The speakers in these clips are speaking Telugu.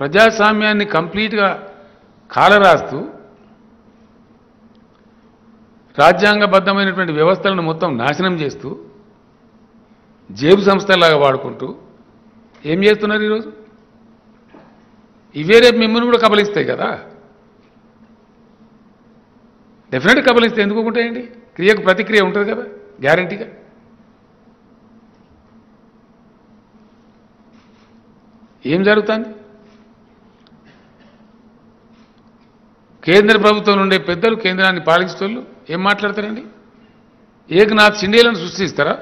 ప్రజాస్వామ్యాన్ని కంప్లీట్గా కాలరాస్తూ రాజ్యాంగబద్ధమైనటువంటి వ్యవస్థలను మొత్తం నాశనం చేస్తూ జేబు సంస్థలాగా వాడుకుంటూ ఏం చేస్తున్నారు ఈరోజు ఇవే రేపు మిమ్మల్ని కూడా కబలిస్తాయి కదా డెఫినెట్గా కబలిస్తే ఎందుకు ఉంటాయండి క్రియకు ప్రతిక్రియ ఉంటుంది కదా గ్యారంటీగా ఏం జరుగుతుంది కేంద్ర ప్రభుత్వం నుండే పెద్దలు కేంద్రాన్ని పాలించేటోళ్ళు ఏం మాట్లాడతారండి ఏకనాథ్ షిండేలను సృష్టిస్తారా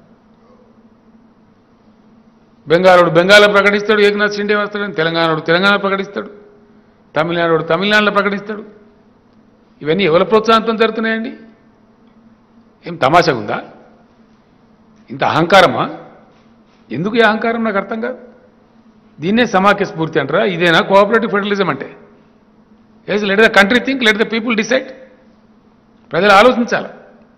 బెంగాలోడు బెంగాల్లో ప్రకటిస్తాడు ఏకనాథ్ షిండే వస్తాడని తెలంగాణోడు తెలంగాణ ప్రకటిస్తాడు తమిళనాడు తమిళనాడులో ప్రకటిస్తాడు ఇవన్నీ ఎవరి ప్రోత్సాహంతో జరుగుతున్నాయండి ఏం తమాషా ఉందా ఇంత అహంకారమా ఎందుకు ఈ అహంకారం నాకు అర్థం కాదు దీన్నే సమాఖ్య స్ఫూర్తి అంటారా ఇదేనా కోఆపరేటివ్ ఫెడరలిజం అంటే yes let the country think let the people decide ప్రజలు ఆలోచించాలి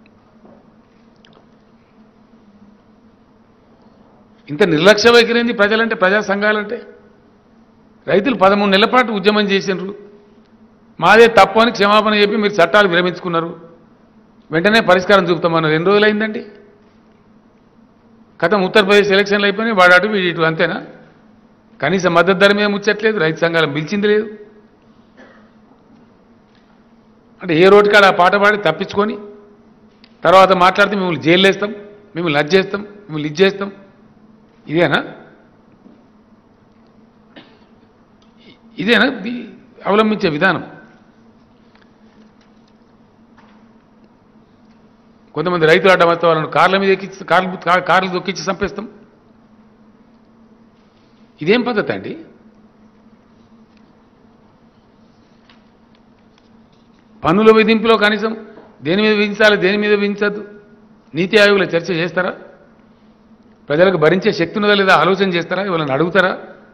ఇంత నిర్లక్ష్య వైఖరింది ప్రజలంటే ప్రజా సంఘాలంటే రైతులు పదమూడు నెలల పాటు ఉద్యమం చేసినారు మాదే తప్పు అని క్షమాపణ చెప్పి మీరు చట్టాలు విరమించుకున్నారు వెంటనే పరిష్కారం చూపుతామన్నారు ఎన్ని రోజులు అయిందండి కథం ఉత్తరప్రదేశ్ ఎలక్షన్లు అయిపోయినాయి వాడు అటు వీడు ఇటు అంతేనా కనీస మద్దతు ధర మీద ముచ్చట్లేదు రైతు సంఘాలను పిలిచింది లేదు అంటే ఏ రోడ్డు కాడ ఆ పాట పాడి తప్పించుకొని తర్వాత మాట్లాడితే మిమ్మల్ని జైలు వేస్తాం మిమ్మల్ని అది చేస్తాం మిమ్మల్ని ఇది చేస్తాం ఇదేనా ఇదేనా ఇది అవలంబించే విధానం కొంతమంది రైతులు అడ్డం వస్తే వాళ్ళని కార్ల మీద ఎక్కించి కార్లు కా- కార్లు దొక్కించి చంపేస్తాం ఇదేం పద్ధతి అండి పన్నుల విధింపులో కనీసం దేని మీద విధించాలి దేని మీద విధించద్దు నీతి ఆయోగుల చర్చ చేస్తారా ప్రజలకు భరించే శక్తి ఉన్నదా లేదా ఆలోచన చేస్తారా వాళ్ళని అడుగుతారా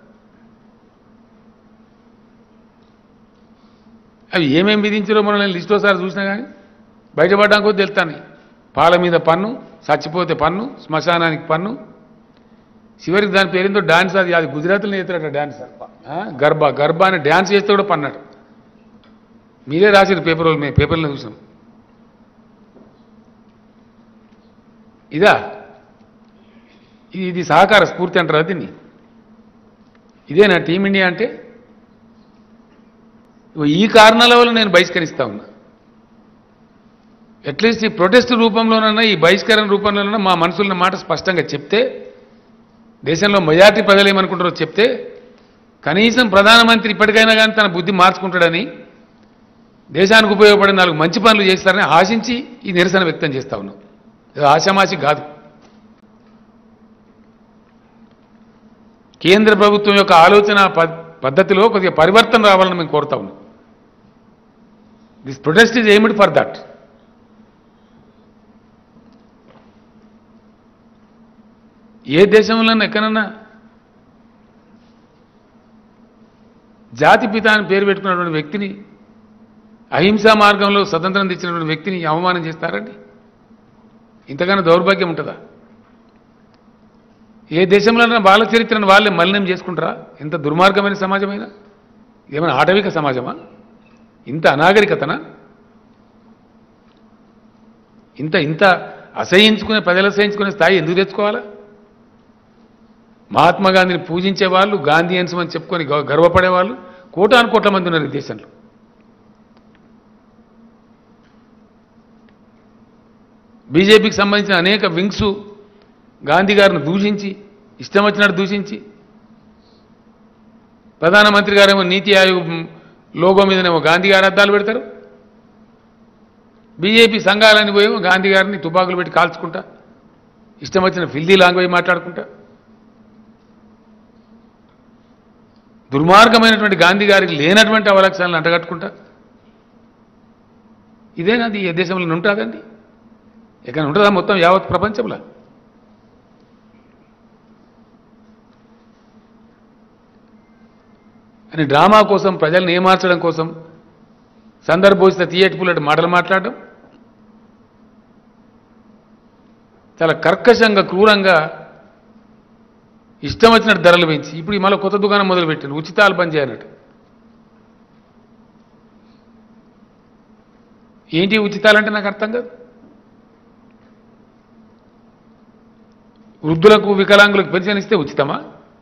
అవి ఏమేం విధించారో మనం నేను లిస్ట్ ఒకసారి చూసినా కానీ బయటపడ్డానికి కూడా తెలుస్తాను పాల మీద పన్ను చచ్చిపోతే పన్ను శ్మశానానికి పన్ను చివరికి దాని పేరుందో డాన్స్ అది అది గుజరాత్లో చేస్తారట డాన్స్ ఆ, గర్భ గర్భ అని డాన్స్ చేస్తే కూడా పన్నాడు మీరే రాసిన పేపర్ వాళ్ళు మేము పేపర్లో చూసాం ఇదా ఇది ఇది సహకార స్ఫూర్తి అంటారా దీన్ని ఇదేనా టీమిండియా అంటే ఇగో ఈ కారణాల వల్ల నేను బహిష్కరిస్తా ఉన్నా అట్లీస్ట్ ఈ ప్రొటెస్ట్ రూపంలోనన్నా ఈ బహిష్కరణ రూపంలోనన్నా మా మనసున్న మాట స్పష్టంగా చెప్తే దేశంలో మెజార్టీ ప్రజలు ఏమనుకుంటారో చెప్తే కనీసం ప్రధానమంత్రి ఇప్పటికైనా కానీ తన బుద్ధి మార్చుకుంటాడని దేశానికి ఉపయోగపడే నాలుగు మంచి పనులు చేస్తారని ఆశించి ఈ నిరసన వ్యక్తం చేస్తా ఉన్నాం ఇది ఆశామాషి కాదు కేంద్ర ప్రభుత్వం యొక్క ఆలోచన ప- పద్ధతిలో కొద్దిగా పరివర్తన రావాలని మేము కోరుతా ఉన్నాం this protest is aimed for that ఏ దేశంలో ఎక్కడన్నా జాతి పిత అని పేరు పెట్టుకున్నటువంటి వ్యక్తిని అహింసా మార్గంలో స్వతంత్రం తెచ్చినటువంటి వ్యక్తిని అవమానం చేస్తారండి ఇంతకన్నా దౌర్భాగ్యం ఉంటుందా ఏ దేశంలోనైనా వాళ్ళ చరిత్రను వాళ్ళే మలినం చేసుకుంటారా ఎంత దుర్మార్గమైన సమాజమైనా ఏమైనా ఆటవిక సమాజమా ఇంత అనాగరికతనా ఇంత ఇంత అసహించుకునే ప్రజలు అసహించుకునే స్థాయి ఎందుకు తెచ్చుకోవాలా మహాత్మా గాంధీని పూజించే వాళ్ళు గాంధీయన్స్ అని చెప్పుకొని గ- గర్వపడే వాళ్ళు కోటాను కోట్ల మంది ఉన్నారు ఈ దేశంలో బీజేపీకి సంబంధించిన అనేక వింగ్స్ గాంధీ గారిని దూషించి ఇష్టం వచ్చినట్టు దూషించి ప్రధానమంత్రి గారేమో నీతి ఆయోగ్ లోగో మీదనేమో గాంధీ గారి అద్దాలు పెడతారు బీజేపీ సంఘాలని పోయేమో గాంధీ గారిని తుపాకులు పెట్టి కాల్చుకుంటా ఇష్టం వచ్చిన ఫిల్దీ లాంగ్వేజ్ మాట్లాడుకుంటా దుర్మార్గమైనటువంటి గాంధీ గారికి లేనటువంటి అవలక్షణాలను అంటగట్టుకుంటా ఇదేనాది ఏ దేశంలో ఉంటుందండి ఎక్కడ ఉంటుందా మొత్తం యావత్ ప్రపంచంలో అని డ్రామా కోసం ప్రజల్ని ఏమార్చడం కోసం సందర్భోచిత థియేటర్ పుల్లటి మాటలు మాట్లాడడం చాలా కర్కశంగా క్రూరంగా ఇష్టం వచ్చినట్టు ధరలు పెంచి ఇప్పుడు మళ్ళీ కొత్త దుకాణం మొదలు పెట్టాను ఉచితాలు బంద్ చేయనట్టు ఏంటి ఉచితాలంటే నాకు అర్థం కాదు వృద్ధులకు వికలాంగులకు పెన్షన్ ఇస్తే ఉచితమా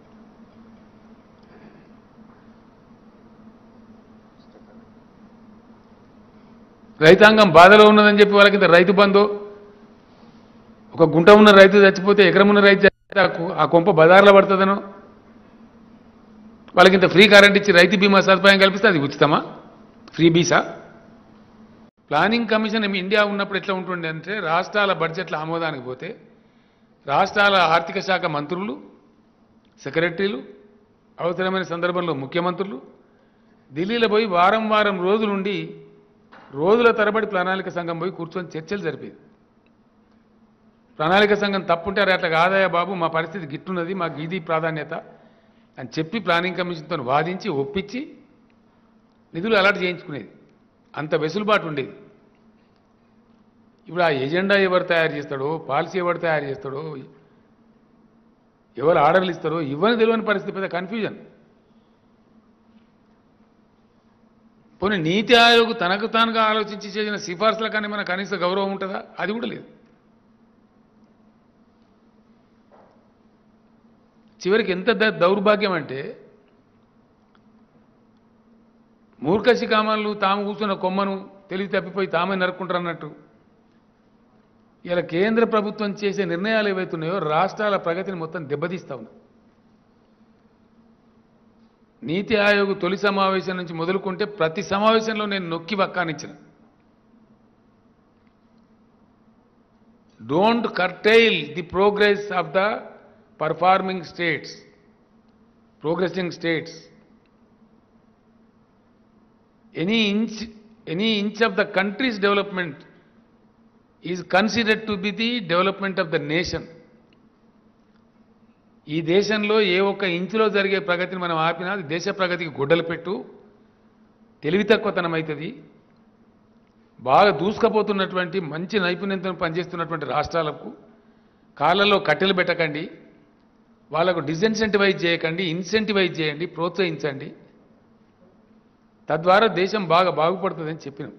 రైతాంగం బాధలో ఉన్నదని చెప్పి వాళ్ళకి ఇంత రైతు బంధు ఒక గుంట ఉన్న రైతు చచ్చిపోతే ఎకరం ఉన్న రైతు చచ్చిపోతే ఆ కు- ఆ కొంప బజార్లో పడుతుందనో వాళ్ళకి ఇంత ఫ్రీ కరెంట్ ఇచ్చి రైతు బీమా సదుపాయం కల్పిస్తే అది ఉచితమా ఫ్రీ బీసా ప్లానింగ్ కమిషన్ ఏమి ఇండియా ఉన్నప్పుడు ఎట్లా ఉంటుండే అంటే రాష్ట్రాల బడ్జెట్ల ఆమోదానికి పోతే రాష్ట్రాల ఆర్థిక శాఖ మంత్రులు సెక్రటరీలు అవసరమైన సందర్భంలో ముఖ్యమంత్రులు ఢిల్లీలో పోయి వారం వారం రోజులుండి రోజుల తరబడి ప్రణాళిక సంఘం పోయి కూర్చొని చర్చలు జరిపేది ప్రణాళిక సంఘం తప్పుంటారు అట్లా కాదయ్యా బాబు మా పరిస్థితి గిట్టున్నది మాకు ఇది ప్రాధాన్యత అని చెప్పి ప్లానింగ్ కమిషన్తో వాదించి ఒప్పించి నిధులు అలాట్ చేయించుకునేది అంత వెసులుబాటు ఉండేది ఇప్పుడు ఆ ఎజెండా ఎవరు తయారు చేస్తాడో పాలసీ ఎవరు తయారు చేస్తాడో ఎవరు ఆర్డర్లు ఇస్తారో ఇవ్వని తెలియని పరిస్థితి పెద్ద కన్ఫ్యూజన్ పోనీ నీతి ఆయోగ్ తనకు తానుగా ఆలోచించి చేసిన సిఫార్సుల కానీ మన కనీస గౌరవం ఉంటుందా అది కూడా లేదు చివరికి ఎంత ద- దౌర్భాగ్యం అంటే మూర్ఖశి కామాలు తాము కూర్చున్న కొమ్మను తెలివి తప్పిపోయి తామే నరుక్కుంటారు అన్నట్టు ఇలా కేంద్ర ప్రభుత్వం చేసే నిర్ణయాలు ఏవైతున్నాయో రాష్ట్రాల ప్రగతిని మొత్తం దెబ్బతీస్తా ఉన్నాయి నీతి ఆయోగ్ తొలి సమావేశం నుంచి మొదలుకుంటే ప్రతి సమావేశంలో నేను నొక్కి వక్కానిచ్చిన don't curtail the progress of the performing states progressing states any inch any inch of the countries development is considered to be the development of the nation ఈ దేశంలో ఏ ఒక్క ఇంచులో జరిగే ప్రగతిని మనం ఆపినా అది దేశ ప్రగతికి గుడ్డలు పెట్టు తెలివి తక్కువతనం అవుతుంది బాగా దూసుకపోతున్నటువంటి మంచి నైపుణ్యంతో పనిచేస్తున్నటువంటి రాష్ట్రాలకు కాళ్ళలో కట్టెలు పెట్టకండి వాళ్ళకు డిసెన్సెంటివైజ్ చేయకండి ఇన్సెంటివైజ్ చేయండి ప్రోత్సహించండి తద్వారా దేశం బాగా బాగుపడుతుందని చెప్పినాం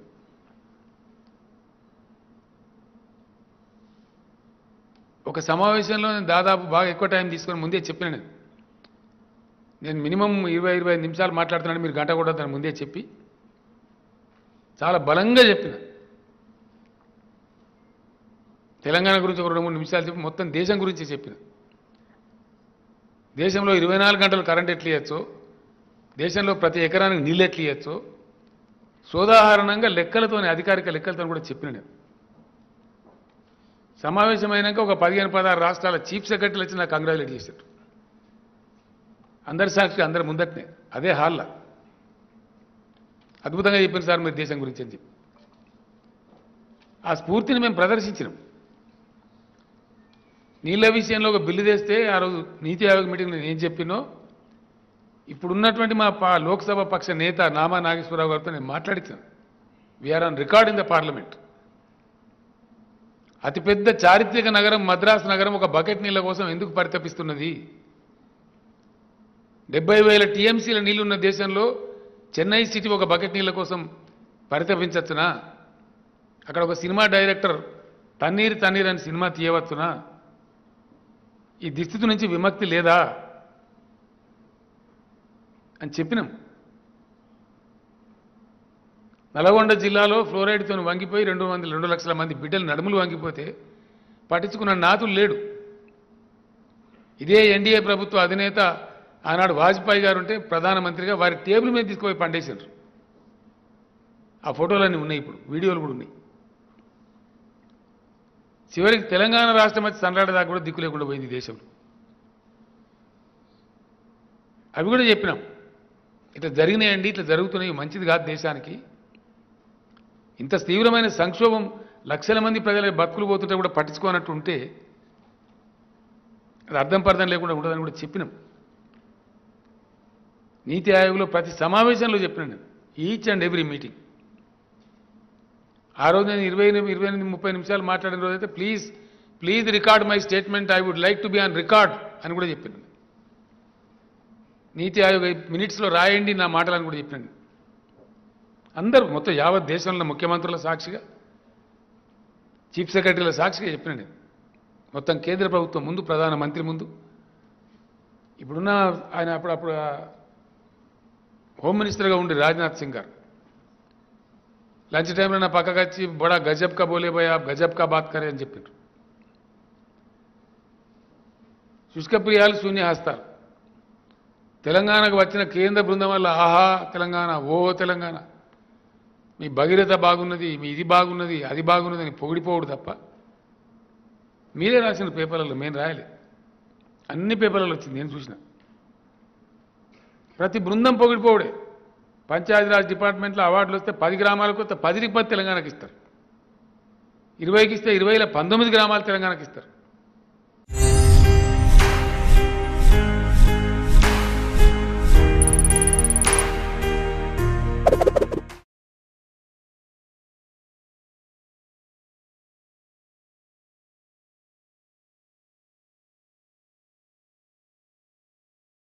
ఒక సమావేశంలో నేను దాదాపు బాగా ఎక్కువ టైం తీసుకొని ముందే చెప్పిన నేను నేను మినిమం ఇరవై ఇరవై ఐదు నిమిషాలు మాట్లాడుతున్నాను మీరు గంట కూడా దాన్ని ముందే చెప్పి చాలా బలంగా చెప్పిన తెలంగాణ గురించి ఒక రెండు మూడు నిమిషాలు చెప్పి మొత్తం దేశం గురించి చెప్పిన దేశంలో ఇరవై నాలుగు గంటలు కరెంట్ ఎట్లు ఇవ్వచ్చో దేశంలో ప్రతి ఎకరానికి నీళ్ళు ఎట్లు ఇవ్వచ్చో సోదాహరణంగా లెక్కలతోనే అధికారిక లెక్కలతో కూడా చెప్పిన నేను సమావేశమైనాక ఒక పదిహేను పదహారు రాష్ట్రాల చీఫ్ సెక్రటరీలు వచ్చి నాకు కంగ్రాచులేట్ చేశారు అందరి సాక్షి అందరి ముందటనే అదే హాల్లో అద్భుతంగా చెప్పారు సార్ మీరు దేశం గురించి అని చెప్పి ఆ స్ఫూర్తిని మేము ప్రదర్శించినాం నీళ్ళ విషయంలో ఒక బిల్లు తెస్తే ఆ రోజు నీతి ఆయోగ్ మీటింగ్లో నేను ఏం చెప్పినో ఇప్పుడున్నటువంటి మా పా లోక్సభ పక్ష నేత నామా నాగేశ్వరరావు గారితో నేను మాట్లాడించాను we're on record in the parliament అతిపెద్ద చారిత్రక నగరం మద్రాసు నగరం ఒక బకెట్ నీళ్ళ కోసం ఎందుకు పరితపిస్తున్నది డెబ్బై వేల టీఎంసీల నీళ్లున్న దేశంలో చెన్నై సిటీ ఒక బకెట్ నీళ్ళ కోసం పరితపించచ్చునా అక్కడ ఒక సినిమా డైరెక్టర్ తన్నీరు తన్నీరు అని సినిమా తీయవచ్చునా ఈ దుస్థితి నుంచి విముక్తి లేదా అని చెప్పినాం నల్గొండ జిల్లాలో ఫ్లోరైడ్తో వంగిపోయి రెండు వందల రెండు లక్షల మంది బిడ్డలు నడుములు వంగిపోతే పట్టించుకున్న నాతులు లేడు ఇదే ఎన్డీఏ ప్రభుత్వ అధినేత ఆనాడు వాజ్పేయి గారు ఉంటే ప్రధానమంత్రిగా వారి టేబుల్ మీద తీసుకుపోయి పండేశారు ఆ ఫోటోలన్నీ ఉన్నాయి ఇప్పుడు వీడియోలు కూడా ఉన్నాయి చివరికి తెలంగాణ రాష్ట్రం వచ్చి సన్రాడదాకా కూడా దిక్కు లేకుండా పోయింది ఈ దేశంలో అవి కూడా చెప్పినాం ఇట్లా జరిగినాయండి ఇట్లా జరుగుతున్నాయి మంచిది కాదు దేశానికి ఇంత తీవ్రమైన సంక్షోభం లక్షల మంది ప్రజల బతుకులు పోతుంటే కూడా పట్టించుకోనట్టు ఉంటే అది అర్థం పర్థం లేకుండా ఉండదని కూడా చెప్పినాం నీతి ఆయోగ్లో ప్రతి సమావేశంలో చెప్పిన నేను ఈచ్ అండ్ ఎవ్రీ మీటింగ్ ఆ రోజు నేను ఇరవై ఎనిమిది ఇరవై ఎనిమిది ముప్పై నిమిషాలు మాట్లాడిన రోజు అయితే please please record my statement I would like to be on record అని కూడా చెప్పాను నీతి ఆయోగ్ మినిట్స్లో రాయండి నా మాటలని కూడా చెప్పినాను అందరూ మొత్తం యావత్ దేశంలో ముఖ్యమంత్రుల సాక్షిగా చీఫ్ సెక్రటరీల సాక్షిగా చెప్పిన నేను మొత్తం కేంద్ర ప్రభుత్వం ముందు ప్రధానమంత్రి ముందు ఇప్పుడున్న ఆయన అప్పుడప్పుడు ఆ హోమ్ మినిస్టర్గా ఉండి రాజ్నాథ్ సింగ్ గారు లంచ్ టైంలో నా పక్కకు వచ్చి బడా గజబ్ కా బోలే భయ్ ఆప్ గజబ్ కా బాత్ కరే అని చెప్పారు శుష్క ప్రియాలు శూన్యహస్తారు తెలంగాణకు వచ్చిన కేంద్ర బృందం వల్ల ఆహా తెలంగాణ ఓ తెలంగాణ మీ భగీరథ బాగున్నది మీ ఇది బాగున్నది అది బాగున్నది అని పొగిడిపోవడు తప్ప మీరే రాసిన పేపర్లలో మేము రాయలే అన్ని పేపర్లలో వచ్చింది నేను చూసిన ప్రతి బృందం పొగిడిపోవడే పంచాయతీరాజ్ డిపార్ట్మెంట్లో అవార్డులు వస్తే పది గ్రామాలకు వస్తే పదికి పది తెలంగాణకి ఇస్తారు ఇరవైకి ఇస్తే ఇరవైలో పంతొమ్మిది గ్రామాలు తెలంగాణకి ఇస్తారు